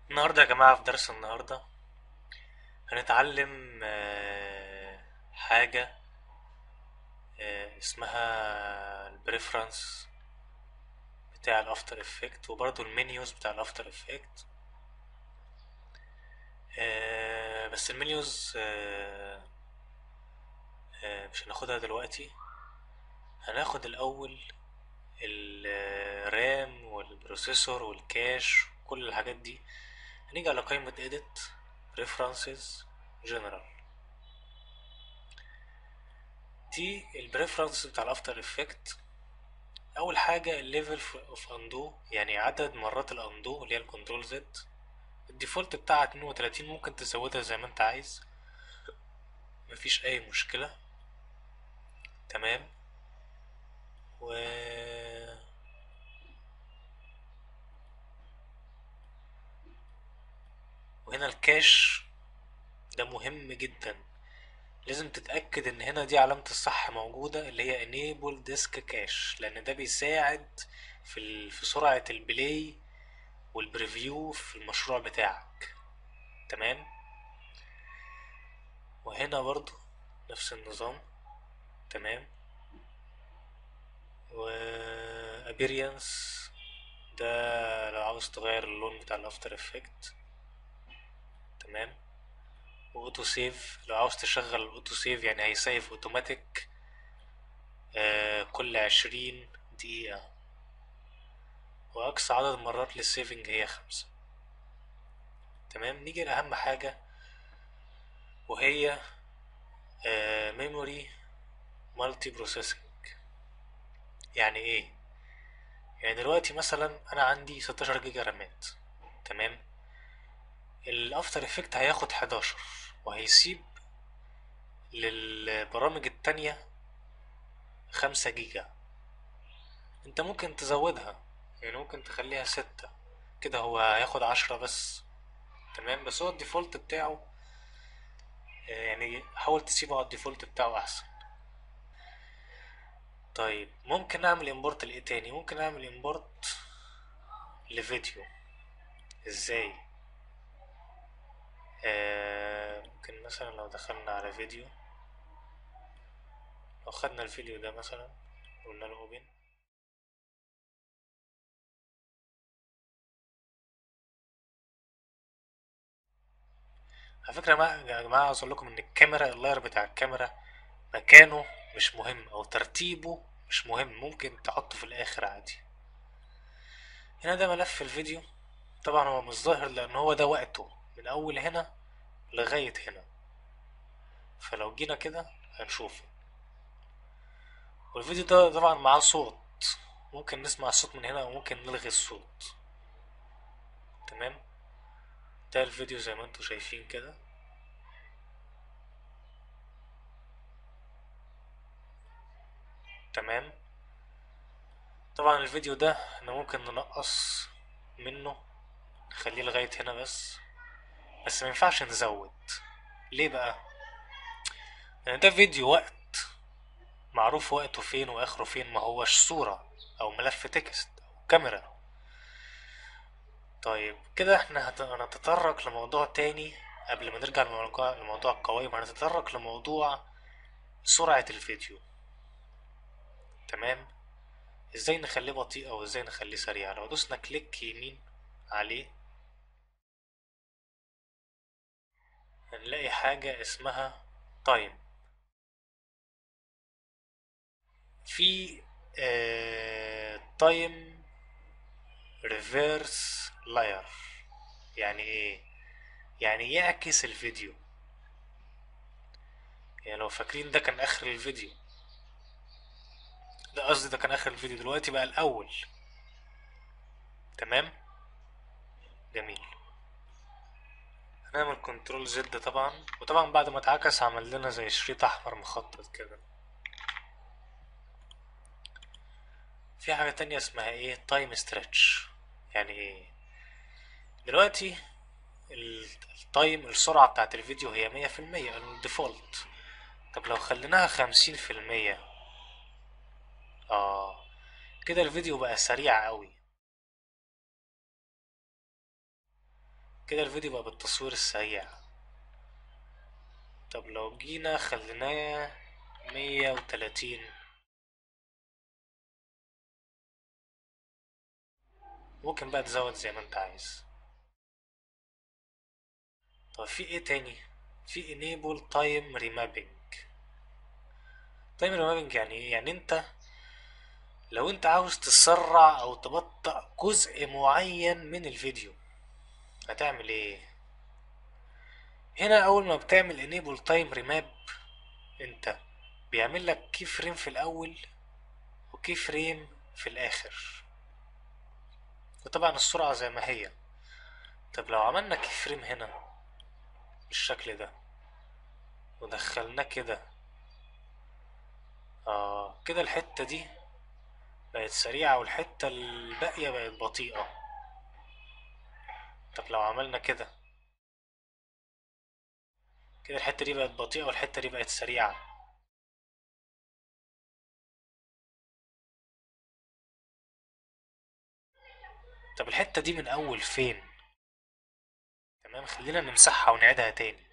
النهاردة يا جماعة في درس النهاردة هنتعلم آه، حاجة آه، اسمها البريفرنس بتاع الافتر افكت وبرضه المنيوز بتاع الافتر افكت بس المنيوز آه، آه، مش هناخدها دلوقتي هناخد الاول الرام والبروسيسور والكاش كل الحاجات دي هنيجي على قائمة edit preferences general دي البريفرنس بتاع الافتر افكت اول حاجة الليفل اوف اندو يعني عدد مرات الاندو اللي هي الكنترول زد الديفولت بتاعها 32 ممكن تزودها زي ما انت عايز مفيش اي مشكلة تمام و وهنا الكاش ده مهم جدا لازم تتأكد ان هنا دي علامة الصح موجودة اللي هي enable disk cache لان ده بيساعد في ال... في سرعة البلاي والبريفيو في المشروع بتاعك تمام وهنا برضو نفس النظام تمام و appearance ده لو عاوز تغير اللون بتاع الافتر افكت تمام واوتو سيف لو عاوز تشغل الاوتو سيف يعني هيسيف اوتوماتيك آه كل عشرين دقيقة واقصى عدد مرات للسيفنج هي خمسة تمام نيجي لأهم حاجة وهي ميموري مالتي بروسيسنج يعني ايه يعني دلوقتي مثلا انا عندي 16 جيجا رامات تمام الافتر افكت هياخد 11 وهيسيب للبرامج التانية خمسة جيجا انت ممكن تزودها يعني ممكن تخليها ستة كده هو هياخد عشرة بس تمام بس هو الديفولت بتاعه يعني حاول تسيبه على الديفولت بتاعه احسن طيب ممكن اعمل امبورت لايه تاني ممكن اعمل امبورت لفيديو ازاي آه ممكن مثلا لو دخلنا على فيديو لو خدنا الفيديو ده مثلا قلنا له اوبن على فكرة يا جماعة عاوز اقول لكم ان الكاميرا اللاير بتاع الكاميرا مكانه مش مهم او ترتيبه مش مهم ممكن تحطه في الاخر عادي هنا ده ملف الفيديو طبعا هو مش ظاهر لان هو ده وقته من اول هنا لغاية هنا فلو جينا كده هنشوفه والفيديو ده طبعا معاه صوت ممكن نسمع الصوت من هنا وممكن نلغي الصوت تمام ده الفيديو زي ما انتم شايفين كده تمام طبعا الفيديو ده احنا ممكن ننقص منه نخليه لغاية هنا بس بس ما ينفعش نزود ليه بقى يعني ده فيديو وقت معروف وقته فين واخره فين ما هوش صورة او ملف تكست او كاميرا طيب كده احنا هنتطرق لموضوع تاني قبل ما نرجع لموضوع لموضوع القوائم هنتطرق لموضوع سرعة الفيديو تمام ازاي نخليه بطيء او ازاي نخليه سريع لو دوسنا كليك يمين عليه هنلاقي حاجة اسمها تايم في تايم ريفيرس لاير يعني ايه يعني يعكس الفيديو يعني لو فاكرين ده كان اخر الفيديو ده قصدي ده كان اخر الفيديو دلوقتي بقى الاول تمام جميل هنعمل كنترول زد طبعا وطبعا بعد ما اتعكس عمل لنا زي شريط احمر مخطط كده في حاجة تانية اسمها ايه تايم ستريتش يعني ايه دلوقتي التايم السرعة بتاعت الفيديو هي مية في المية الديفولت طب لو خليناها خمسين في المية اه كده الفيديو بقى سريع قوي كده الفيديو بقى بالتصوير السريع طب لو جينا خليناه مية وتلاتين ممكن بقى تزود زي ما انت عايز طب في ايه تاني في enable time remapping time remapping يعني ايه يعني انت لو انت عاوز تسرع او تبطئ جزء معين من الفيديو هتعمل ايه هنا اول ما بتعمل enable time remap انت بيعمل لك كي فريم في الاول وكي فريم في الاخر وطبعا السرعة زي ما هي طب لو عملنا كي فريم هنا بالشكل ده ودخلناه كده اه كده الحتة دي بقت سريعة والحتة الباقية بقت بطيئة طب لو عملنا كده كده الحتة دي بقت بطيئة والحتة دي بقت سريعة طب الحتة دي من أول فين تمام خلينا نمسحها ونعيدها تاني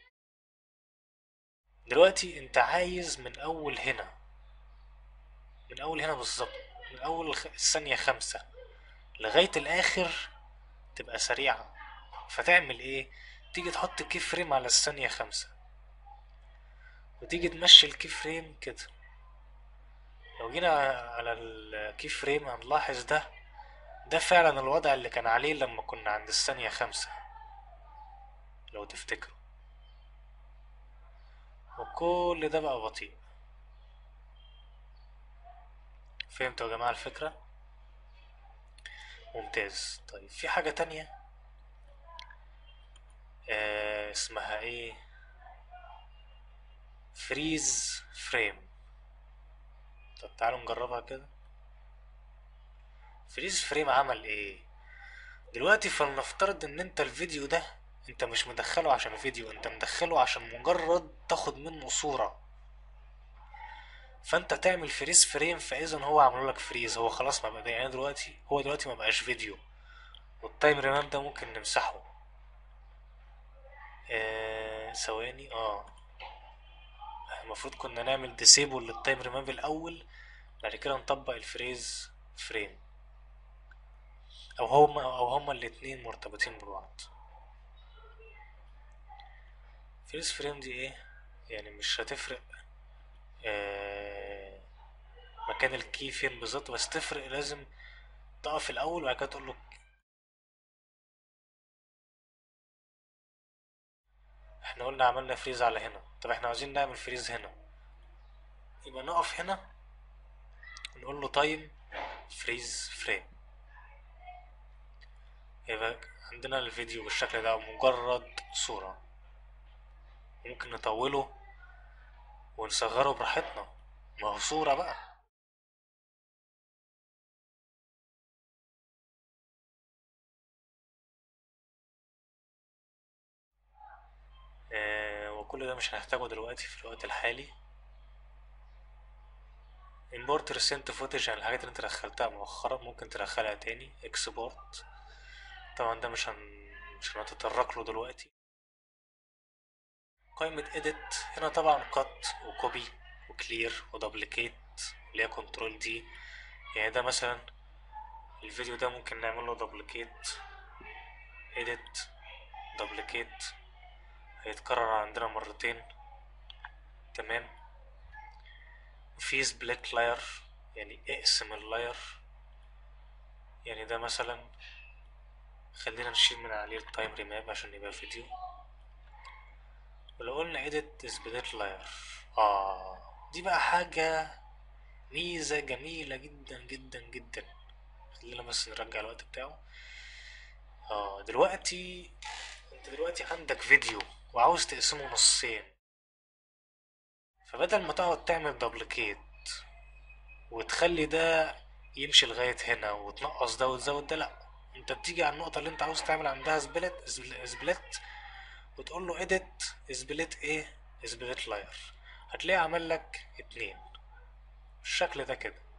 دلوقتي انت عايز من أول هنا من أول هنا بالظبط من أول الخ- الثانية خمسة لغاية الآخر تبقى سريعة فتعمل ايه تيجي تحط كي فريم على الثانية خمسة وتيجي تمشي الكي فريم كده لو جينا على الكي فريم هنلاحظ ده ده فعلا الوضع اللي كان عليه لما كنا عند الثانية خمسة لو تفتكروا وكل ده بقى بطيء فهمتوا يا جماعة الفكرة ممتاز طيب في حاجة تانية آه اسمها ايه فريز فريم طب تعالوا نجربها كده فريز فريم عمل ايه دلوقتي فلنفترض ان انت الفيديو ده انت مش مدخله عشان فيديو انت مدخله عشان مجرد تاخد منه صورة فانت تعمل فريز فريم فاذا هو عمل لك فريز هو خلاص ما بقى يعني دلوقتي هو دلوقتي ما بقاش فيديو والتايم ريماب ده ممكن نمسحه آه ثواني اه المفروض كنا نعمل ديسيبل للتايم ريماب الاول بعد كده نطبق الفريز فريم او هما او هما الاتنين مرتبطين ببعض فريز فريم دي ايه يعني مش هتفرق آه مكان الكي فين بالظبط بس تفرق لازم تقف الاول وبعد كده تقول له احنا قلنا عملنا فريز على هنا طب احنا عاوزين نعمل فريز هنا يبقى نقف هنا نقول له تايم فريز فريم يبقى عندنا الفيديو بالشكل ده مجرد صورة ممكن نطوله ونصغره براحتنا ما هو صورة بقى آه وكل ده مش هنحتاجه دلوقتي في الوقت الحالي import recent footage يعني الحاجات اللي انت دخلتها مؤخرا ممكن تدخلها تاني export طبعا ده مش هن... مش هنتطرق له دلوقتي قائمة edit هنا طبعا cut وكوبي وكلير ودبليكيت اللي هي كنترول دي يعني ده مثلا الفيديو ده ممكن نعمل له دبليكيت edit دبليكيت هيتكرر عندنا مرتين تمام في سبليت لاير يعني اقسم اللاير يعني ده مثلا خلينا نشيل من عليه التايم ريماب عشان يبقى فيديو ولو قلنا edit split layer اه دي بقى حاجة ميزة جميلة جدا جدا جدا خلينا بس نرجع الوقت بتاعه اه دلوقتي انت دلوقتي عندك فيديو وعاوز تقسمه نصين فبدل ما تقعد تعمل دبليكيت وتخلي ده يمشي لغاية هنا وتنقص ده وتزود ده لأ انت بتيجي على النقطة اللي انت عاوز تعمل عندها سبلت سبلت وتقول له edit سبلت ايه سبلت لاير هتلاقيه عمل لك اتنين بالشكل ده كده